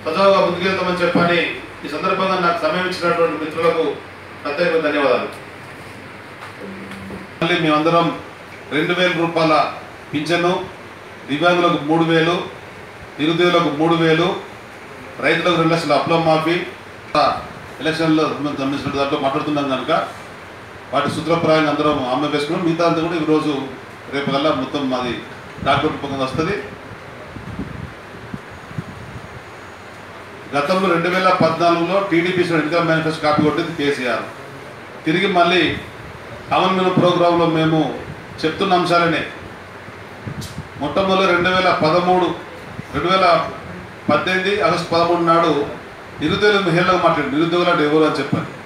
సజావుగా ముందుకెళ్తామని చెప్పని ఈ సందర్భంగా నాకు సమయం ఇచ్చినటువంటి మిత్రులకు ప్రత్యేక ధన్యవాదాలు మళ్ళీ మేమందరం రెండు వేల రూపాయల పింఛను దివ్యాంగులకు మూడు వేలు నిరుద్యోగులకు మూడు వేలు రైతులకు రెండు లక్షల అప్లం మాఫీ ఎలక్షన్లో సంబంధించిన దాంట్లో మాట్లాడుతున్నాం కనుక వాటి సూత్రప్రాయంగా అందరం అమ్మ వేసుకున్నాం మిగతా అంతా కూడా ఈరోజు రేపు కల్లా మొత్తం మాది డాక్యుమెంట్ రూపంగా వస్తుంది గతంలో రెండు వేల పద్నాలుగులో టీడీపీ ఎన్నికల మేనిఫెస్టో కాపీ కొట్టింది కేసీఆర్ తిరిగి మళ్ళీ కామన్ మెను ప్రోగ్రాంలో మేము చెప్తున్న అంశాలనే మొట్టమొదటి రెండు వేల పదమూడు రెండు వేల పద్దెనిమిది ఆగస్టు పదమూడు నాడు నిరుద్యోగుల మహిళలకు మాట్లాడి నిరుద్యోగులు అంటే ఎవరు అని చెప్పాను